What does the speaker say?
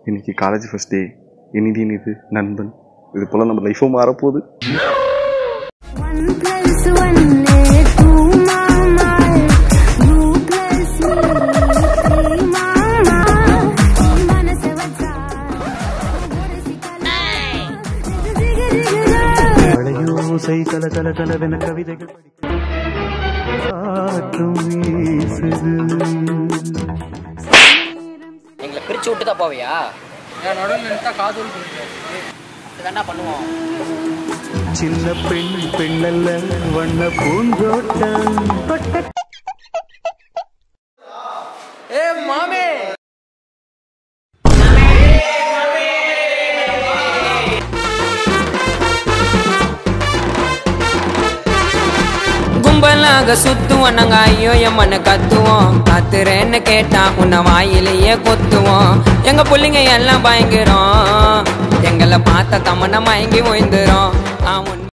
இன்னைக்கு college first day இனிதி இது நண்பன் இது போல் நம்ம லைஃபும் மாறப்போகுது One plus one is two, mama. You plus me, three, mama. మనస వచ్చా, ఒరసికలా. జిగ జిగ மழையோசை கல கல கலவென கவிதைகள் காற்றும் வீசுது எங்களை பிரிச்சு விட்டு தான் போவியா நடுவில் நிறுத்தா காதல் இதுதான்டா பண்ணுவோம் சின்ன பெண் பெண்ணல்ல வண்ண பூந்தோட்டம் ஏ மாமே கும்பலாக சுத்துவோம் நாங்க ஐயோ எம்மன்னு கத்துவோம் கத்துறேன்னு கேட்டா உன்னை வாயிலேயே கொத்துவோம் எங்க புள்ளைங்க எல்லாம் பயங்கரம் எங்களை பார்த்த தமன மயங்கி ஓய்ந்துரும் ஆ, உன்